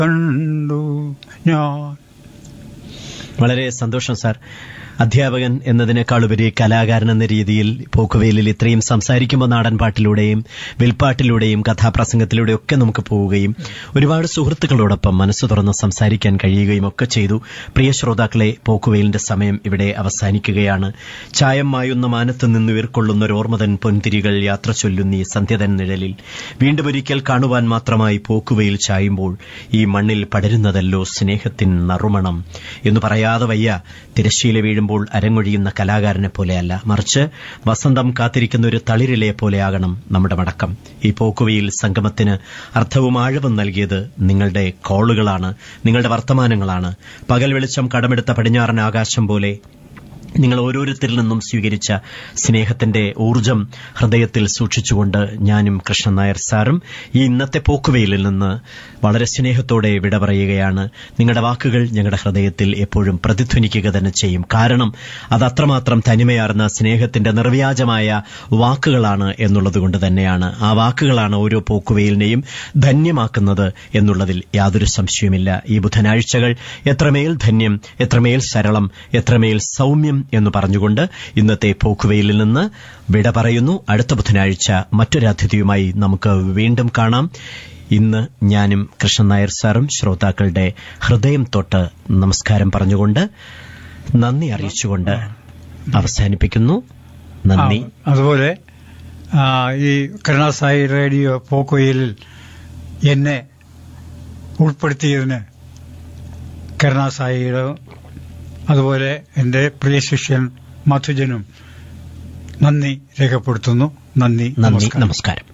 കണ്ടു ഞാൻ വളരെ സന്തോഷം സാർ അധ്യാപകൻ എന്നതിനേക്കാളുപരി കലാകാരൻ എന്ന രീതിയിൽ പോക്കുവെയിലിൽ ഇത്രയും സംസാരിക്കുമ്പോൾ നാടൻ പാട്ടിലൂടെയും വിൽപ്പാട്ടിലൂടെയും കഥാപ്രസംഗത്തിലൂടെയും ഒക്കെ നമുക്ക് പോവുകയും ഒരുപാട് സുഹൃത്തുക്കളോടൊപ്പം മനസ്സ് തുറന്ന് സംസാരിക്കാൻ കഴിയുകയും ഒക്കെ ചെയ്തു പ്രിയ ശ്രോതാക്കളെ പോക്കുവെയിലിന്റെ സമയം ഇവിടെ അവസാനിക്കുകയാണ് ചായം മായുന്ന മാനത്ത് നിന്ന് ഉയർക്കൊള്ളുന്ന ഒരു ഓർമ്മതൻ പൊൻതിരികൾ യാത്ര ചൊല്ലുന്നീ സന്ധ്യതൻ നിഴലിൽ വീണ്ടും ഒരിക്കൽ കാണുവാൻ മാത്രമായി പോക്കുവെയിൽ ചായുമ്പോൾ ഈ മണ്ണിൽ പടരുന്നതല്ലോ സ്നേഹത്തിൻ നറുമണം എന്ന് പറയാതെ വയ്യ തിരശ്ശീല വീഴുമ്പോൾ അരങ്ങൊഴിയുന്ന കലാകാരനെ പോലെയല്ല മറിച്ച് വസന്തം കാത്തിരിക്കുന്ന ഒരു തളിരിലയെ പോലെയാകണം നമ്മുടെ മടക്കം ഈ പോക്കുവയിൽ സംഗമത്തിന് അർത്ഥവും ആഴവും നൽകിയത് നിങ്ങളുടെ കോളുകളാണ് നിങ്ങളുടെ വർത്തമാനങ്ങളാണ് പകൽ വെളിച്ചം കടമെടുത്ത പടിഞ്ഞാറൻ ആകാശം പോലെ നിങ്ങൾ ഓരോരുത്തരിൽ നിന്നും സ്വീകരിച്ച സ്നേഹത്തിന്റെ ഊർജം ഹൃദയത്തിൽ സൂക്ഷിച്ചുകൊണ്ട് ഞാനും കൃഷ്ണൻ നായർ സാറും ഈ ഇന്നത്തെ പോക്കുവെയിലിൽ നിന്ന് വളരെ സ്നേഹത്തോടെ വിട പറയുകയാണ് നിങ്ങളുടെ വാക്കുകൾ ഞങ്ങളുടെ ഹൃദയത്തിൽ എപ്പോഴും പ്രതിധ്വനിക്കുക തന്നെ ചെയ്യും കാരണം അത് അത്രമാത്രം തനിമയാർന്ന സ്നേഹത്തിന്റെ നിർവ്യാജമായ വാക്കുകളാണ് എന്നുള്ളതുകൊണ്ട് തന്നെയാണ് ആ വാക്കുകളാണ് ഓരോ പോക്കുവെയിലിനെയും ധന്യമാക്കുന്നത് എന്നുള്ളതിൽ യാതൊരു സംശയവുമില്ല ഈ ബുധനാഴ്ചകൾ എത്രമേൽ ധന്യം എത്രമേൽ സരളം എത്രമേൽ സൗമ്യം എന്ന് പറഞ്ഞുകൊണ്ട് ഇന്നത്തെ പോക്കുവെയിലിൽ നിന്ന് വിട പറയുന്നു അടുത്ത ബുധനാഴ്ച മറ്റൊരു അതിഥിയുമായി നമുക്ക് വീണ്ടും കാണാം ഇന്ന് ഞാനും കൃഷ്ണൻ നായർ സാറും ശ്രോതാക്കളുടെ ഹൃദയം തൊട്ട് നമസ്കാരം പറഞ്ഞുകൊണ്ട് നന്ദി അറിയിച്ചുകൊണ്ട് അവസാനിപ്പിക്കുന്നു നന്ദി ആ, അതുപോലെ ആ, ഈ കരുണാസായി റേഡിയോ പോക്കോയിലിൽ എന്നെ ഉൾപ്പെടുത്തിയതിന് കരുണാസായിയുടെ അതുപോലെ എന്റെ പ്രിയ ശിഷ്യൻ മധുജനും നന്ദി രേഖപ്പെടുത്തുന്നു നന്ദി നന്ദി നമസ്കാരം നമസ്കാരം